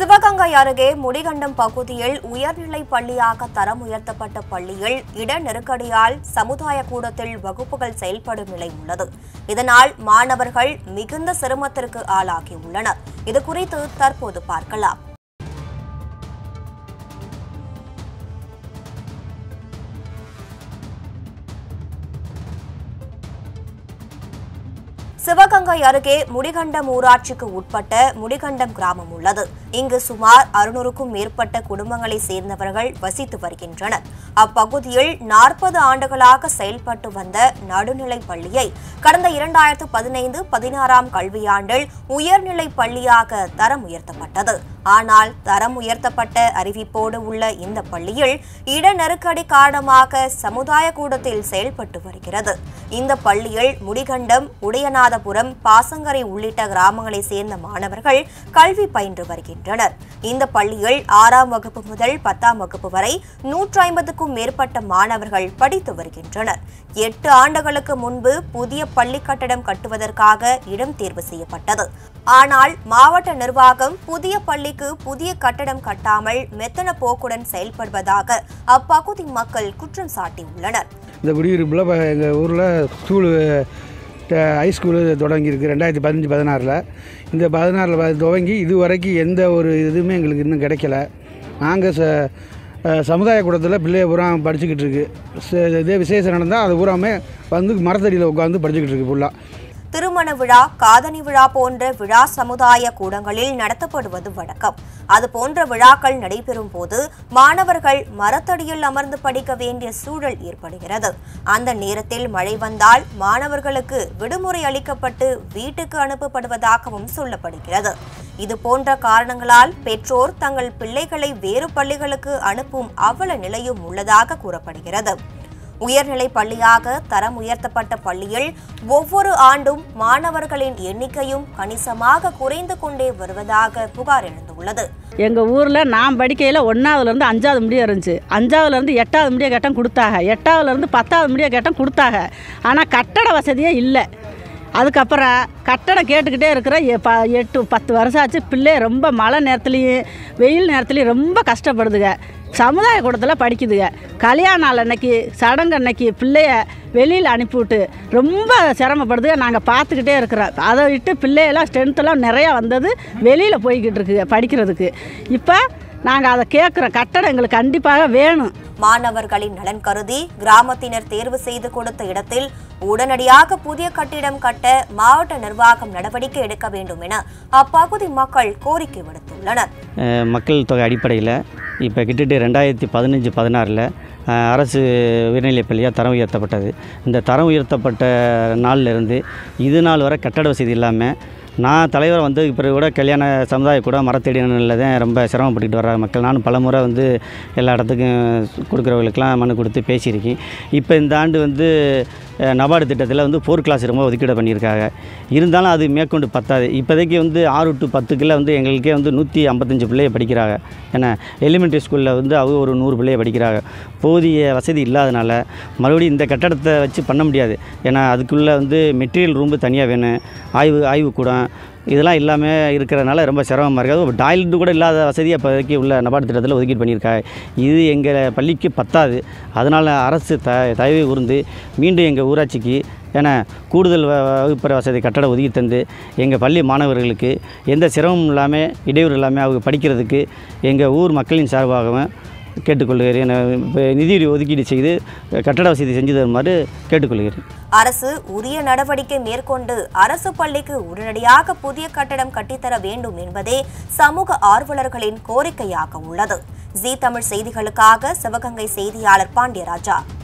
சிவகங்கை அருகே முடிகண்டம் பகுதியில் உயர்நிலை பள்ளியாக தரம் உயர்த்தப்பட்ட பள்ளியில் இட நெருக்கடியால் சமுதாய கூடத்தில் வகுப்புகள் செயல்படும் நிலை உள்ளது இதனால் மாணவர்கள் மிகுந்த சிரமத்திற்கு ஆளாகியுள்ளனர் இது குறித்து தற்போது பார்க்கலாம் சிவகங்கை அருகே முடிகண்டம் ஊராட்சிக்கு உட்பட்ட முடிகண்டம் கிராமம் உள்ளது இங்கு சுமார் அறுநூறுக்கும் மேற்பட்ட குடும்பங்களை சேர்ந்தவர்கள் வசித்து வருகின்றனர் அப்பகுதியில் நாற்பது ஆண்டுகளாக செயல்பட்டு வந்த நடுநிலை பள்ளியை கடந்த இரண்டாயிரத்து பதினைந்து பதினாறாம் கல்வியாண்டில் உயர்நிலை பள்ளியாக தரம் உயர்த்தப்பட்டது ஆனால் தரம் உயர்த்தப்பட்ட அறிவிப்போடு உள்ள இந்த பள்ளியில் இட நெருக்கடி காரணமாக சமுதாய கூடத்தில் செயல்பட்டு வருகிறது இந்த பள்ளியில் முடிகண்டம் உடையநாதபுரம் பாசங்கரை உள்ளிட்ட கிராமங்களை சேர்ந்த மாணவர்கள் கல்வி பயின்று வருகின்றனர் இந்த பள்ளியில் ஆறாம் வகுப்பு முதல் பத்தாம் வகுப்பு வரை நூற்றி ஐம்பதுக்கும் மேற்பட்ட மாணவர்கள் படித்து வருகின்றனர் எட்டு ஆண்டுகளுக்கு முன்பு புதிய பள்ளி கட்டடம் கட்டுவதற்காக இடம் தேர்வு செய்யப்பட்டது ஆனால் மாவட்ட நிர்வாகம் புதிய பள்ளிக்கு புதிய கட்டடம் கட்டாமல் மெத்தன போக்குடன் செயல்படுவதாக அப்பகுதி மக்கள் குற்றம் சாட்டியுள்ளனர் இந்த குடியிருப்பில் இப்போ எங்கள் ஊரில் ஸ்கூலு ஹைஸ்கூலு தொடங்கியிருக்கு ரெண்டாயிரத்தி பதினஞ்சு பதினாறில் இந்த பதினாறில் துவங்கி இது வரைக்கும் எந்த ஒரு இதுவுமே எங்களுக்கு இன்னும் கிடைக்கல நாங்கள் ச அஹ், சமுதாய கூடத்தில் பிள்ளைய பூரா படிச்சுக்கிட்டு இருக்கு ச- இதே விசேஷம் நடந்தால் அது பூராமே வந்து மரத்தடியில் உட்காந்து படிச்சுக்கிட்டு இருக்கு ஃபுல்லாக திருமண விழா காதணி விழா போன்ற விழா சமுதாய கூடங்களில் நடத்தப்படுவது வழக்கம் அது போன்ற விழாக்கள் நடைபெறும் போது மாணவர்கள் மரத்தடியில் அமர்ந்து படிக்க வேண்டிய சூழல் ஏற்படுகிறது அந்த நேரத்தில் மழை வந்தால் மாணவர்களுக்கு விடுமுறை அளிக்கப்பட்டு வீட்டுக்கு அனுப்பப்படுவதாகவும் சொல்லப்படுகிறது இது போன்ற காரணங்களால் பெற்றோர் தங்கள் பிள்ளைகளை வேறு பள்ளிகளுக்கு அனுப்பும் அவல நிலையும் உள்ளதாக கூறப்படுகிறது உயர்நிலை பள்ளியாக தரம் உயர்த்தப்பட்ட பள்ளியில் ஒவ்வொரு ஆண்டும் மாணவர்களின் எண்ணிக்கையும் கணிசமாக குறைந்து கொண்டே வருவதாக புகார் எழுந்துள்ளது எங்கள் ஊரில் நான் படிக்கையில் ஒன்றாவதுலேருந்து அஞ்சாவது முடிய இருந்துச்சு அஞ்சாவதுலேருந்து எட்டாவது முடிய கேட்டம் கொடுத்தாங்க எட்டாவதுலேருந்து பத்தாவது முடிய கேட்டம் கொடுத்தாங்க ஆனால் கட்டட வசதியே இல்லை அதுக்கப்புறம் கட்டடம் கேட்டுக்கிட்டே இருக்கிற எ- ப எட்டு பத்து வருஷம் ஆச்சு பிள்ளை ரொம்ப மழை நேரத்துலையும் வெயில் நேரத்துலையும் ரொம்ப கஷ்டப்படுதுங்க சமுதாய கூடத்தில் படிக்குதுங்க கல்யாண நாள் அன்னைக்கு சடங்கு அன்னைக்கு பிள்ளைய வெளியில் அனுப்பிவிட்டு ரொம்ப சிரமப்படுதுங்க நாங்கள் பார்த்துக்கிட்டே இருக்கிறோம் அதை விட்டு பிள்ளையெல்லாம் ஸ்ட்ரென்த்தெல்லாம் நிறையா வந்தது வெளியில் போய்கிட்டு இருக்குங்க படிக்கிறதுக்கு இப்போ நாங்கள் அதை கேட்குறோம் கட்டடம் எங்களுக்கு கண்டிப்பாக வேணும் மாணவர்களின் நலன் கருதி கிராமத்தினர் தேர்வு செய்து கொடுத்த இடத்தில் உடனடியாக புதிய கட்டிடம் கட்ட மாவட்ட நிர்வாகம் நடவடிக்கை எடுக்க வேண்டும் என அப்பகுதி மக்கள் கோரிக்கை விடுத்துள்ளனர் அஹ் மக்கள் தொகை அடிப்படையில் இப்போ கிட்டத்தட்ட ரெண்டாயிரத்தி பதினஞ்சு பதினாறில் அரசு உயர்நிலைப் பள்ளியாக தரம் உயர்த்தப்பட்டது இந்த தரம் உயர்த்தப்பட்ட நாள்ல இருந்து இது நாள் வரை கட்டட வசதி இல்லாமல் நான் தலைவர் வந்து பிறகு கூட கல்யாண சமுதாய கூட மரத்தடியில் தான் ரொம்ப சிரமப்பட்டுக்கிட்டு வர்றாங்க மக்கள் நானும் பல முறை வந்து எல்லா இடத்துக்கும் கொடுக்குறவங்களுக்கெல்லாம் மனு கொடுத்து பேசியிருக்கேன் இப்போ இந்த ஆண்டு வந்து அஹ், நபார்டு திட்டத்தில் வந்து ஃபோர் கிளாஸ் ரொம்ப ஒதுக்கீடு பண்ணியிருக்காங்க இருந்தாலும் அது மேற்கொண்டு பத்தாது இப்போதைக்கு வந்து ஆறு டு பத்துக்குள்ள வந்து எங்களுக்கே வந்து நூற்றி ஐம்பத்தஞ்சு பிள்ளைய படிக்கிறாங்க ஏன்னா எலிமெண்ட்ரி ஸ்கூலில் வந்து அவங்க ஒரு நூறு பிள்ளைய படிக்கிறாங்க போதிய வசதி இல்லாதனால மறுபடியும் இந்த கட்டடத்தை வச்சு பண்ண முடியாது ஏன்னா அதுக்குள்ளே வந்து மெட்டீரியல் ரூம்பு தனியாக வேணும் ஆய்வு ஆய்வுக்கூடம் இதெல்லாம் இல்லாமல் இருக்கிறதுனால ரொம்ப சிரமமாக இருக்குது ஒரு டாய்லெட் கூட இல்லாத வசதியை இப்போதைக்கு உள்ள நபார்டு திட்டத்தில் ஒதுக்கீடு பண்ணியிருக்காங்க இது எங்கள் பள்ளிக்கு பத்தாது அதனால் அரசு த தயவு கூர்ந்து மீண்டும் எங்கள் ஊராட்சிக்கு ஏன்னா கூடுதல் வ- வகுப்பறை வசதி கட்டடம் ஒதுக்கி தந்து எங்கள் பள்ளி மாணவர்களுக்கு எந்த சிரமமும் இல்லாமல் இடையூறு இல்லாமல் அவங்க படிக்கிறதுக்கு எங்கள் ஊர் மக்களின் சார்பாகவும் கேட்டுக்கொள்கிறேன் நான் இப்ப நிதி ஒதுக்கீடு செய்து கட்டட வசதி செஞ்சு தருமாறு கேட்டுக்கொள்கிறேன் அரசு உரிய நடவடிக்கை மேற்கொண்டு அரசு பள்ளிக்கு உடனடியாக புதிய கட்டடம் கட்டித்தர வேண்டும் என்பதே சமூக ஆர்வலர்களின் கோரிக்கையாக உள்ளது ஜி தமிழ் செய்திகளுக்காக சிவகங்கை செய்தியாளர் பாண்டியராஜா